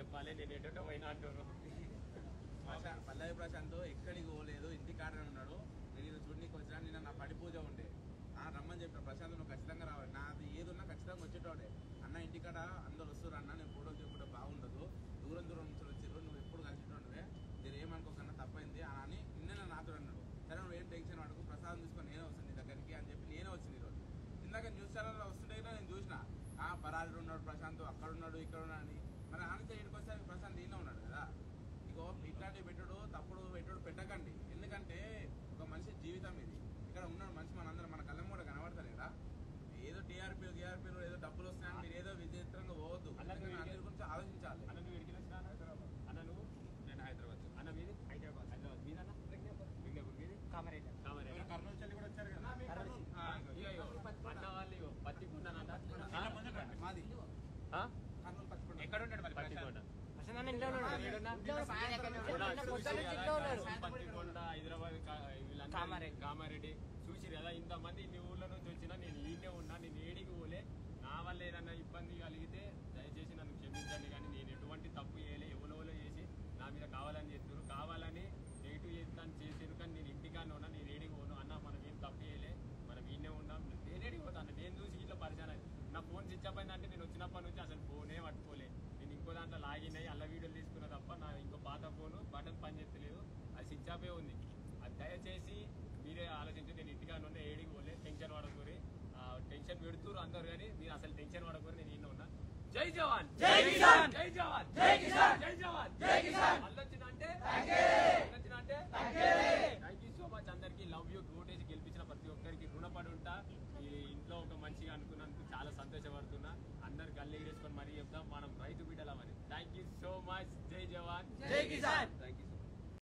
చెప్పాలి నేను ఎటో పోయినా అంటారు ప్రశాంత్ పల్లవి ప్రశాంత్ ఎక్కడికి పోలేదు ఇంటి కాడనే ఉన్నాడు నేను ఇది చూడనీకి వచ్చినా నిన్న నా పడి పూజ ఉండే ఆ రమ్మని చెప్పిన ప్రశాంత్ నువ్వు ఖచ్చితంగా రావాలి నాది ఏది ఉన్నా ఖచ్చితంగా వచ్చేటోడే అన్న ఇంటికాడ అందరు వస్తారు అన్న నేను ఫోటో చెప్పుకుంటే బాగుండదు దూరం దూరం నుంచి వచ్చారు నువ్వు ఎప్పుడు కలిసినట్టువే మీరు ఏమనుకోకన్నా తప్పైంది అని నిన్న నాతో అన్నాడు సరే నువ్వు ఏం టెన్షన్ పడకు ప్రసాదం తీసుకొని నేనే వస్తాను నీ దగ్గరికి అని చెప్పి నేనే వచ్చింది ఈరోజు ఇందాక న్యూస్ ఛానల్లో వస్తుంటే కూడా నేను చూసిన ఆ పరాజుడు ఉన్నాడు ప్రశాంత్ అక్కడ ఉన్నాడు ఇక్కడ ఉన్నాడు అని మరి ఆనంద ఇక్కడికి వస్తే ప్రశాంత్ ఈయన ఉన్నాడు కదా ఇగో ఇట్లాంటివి పెట్టుడు తప్పుడు పెట్టుడు పెట్టకండి ఎందుకంటే ఒక మనిషి జీవితం ఇది ఇక్కడ ఉన్నాడు మనిషి మనందరం మన కళ్ళం కూడా కనబడతారు కదా ఏదో టీఆర్పీలు టీఆర్పీలు ఏదో డబ్బులు వస్తాయని మీరు ఏదో విచిత్రంగా పోవద్దు అలా ఎందుకంటే నువ్వు అందరి గురించి ఆలోచించాలి అన్న నువ్వు ఎడికి వచ్చినా అన్న నువ్వు నేను హైదరాబాద్ అన్న మీది హైదరాబాద్ హైదరాబాద్ మీదన్న విజ్ఞాపూర్ మీది కామారెడ్డి కామారెడ్డి కర్నూలు చెల్లి కూడా వచ్చారు కదా ఆ, ఇగో. ఇగో ఇగో అన్న వాళ్ళు ఇగో పత్తికొండనంట మాది ఆ? కర్నూలు పచ్చికొండ ఎక్కడ ఉంటాడు మరి పత్తికొండ ప్రశాంత్ అన్న ఇంట్లో ఉన్నాడు ఏడున్నా? ఇంట్లో ఉన్నాడు. సాయం ఎక్కడ ఉన్నాడు? కూడా నిన్న చూసి పొద్దున్న నుంచి కదా, ఇంట్లో ఉన్నాడు. పత్తికొండ హైదరాబాద్ కా- వీళ్ళందరూ కామారెడ్డి. కామారెడ్డి చూసి కదా ఇంతమంది మీ ఊర్లో నుంచి వచ్చినా నేను ఈయనే ఉన్నా నేను ఏడికి పోలే నా వల్ల ఏదన్నా ఇబ్బంది కలిగితే దయచేసి నన్ను క్షమించండి కానీ నేను ఎటువంటి తప్పు చేయలే ఎవరెవరో చేసి నా మీద కావాలని చెప్తున్నారు కావాలని నెగిటివ్ చేస్తాను చేసాను కానీ నేను ఇంటికానే ఉన్నా నేను ఏడికి పోను అన్న మనం ఏం తప్పు చేయలే మనం ఈయనే ఉన్నాం నేను ఏడికి పోతాను నేను చూసి ఇట్లా పరిచయం అయ్యి. నా ఫోన్ స్విచ్ అప్ అయిందంటే నేను వచ్చినప్పటి నుంచి అసలు ఫోనే పట్టుకోలే నేను ఇంకో దాంట్లో లాగిన్ అయ్యి అల్ల వీడియోలు తీసుకున్న తప్ప నా ఇంకో పాత ఫోను బటన్ పని చేస్తలేదు అది స్విచ్ ఆఫే ఉంది అది దయచేసి మీరే ఆలోచించి నేను ఇంటిగా ఉన్న ఏడికి పోలే టెన్షన్ పడకూరి ఆ, టెన్షన్ పెడుతురు అందరు కానీ మీరు అసలు టెన్షన్ పడకూరి నేను ఈయన ఉన్నా జై జవాన్ జై కిసాన్ జై జవాన్ జై కిసాన్ జై జవాన్ జై కిసాన్ అల్లొచ్చిందంటే అల్లొచ్చిందంటే థ్యాంక్ యూ సో మచ్ అందరికి లవ్ యూ ఓటేసి గెలిపించిన ప్రతి ఒక్కరికి రుణపడి ఉంటా ఈ ఇంట్లో ఒక మంచిగా అనుకున్నందుకు చాలా సంతోషపడుతున్నా అందరు గల్లీ వేసుకొని మరీ చెప్తాం మనం రైతు బిడ్డలమని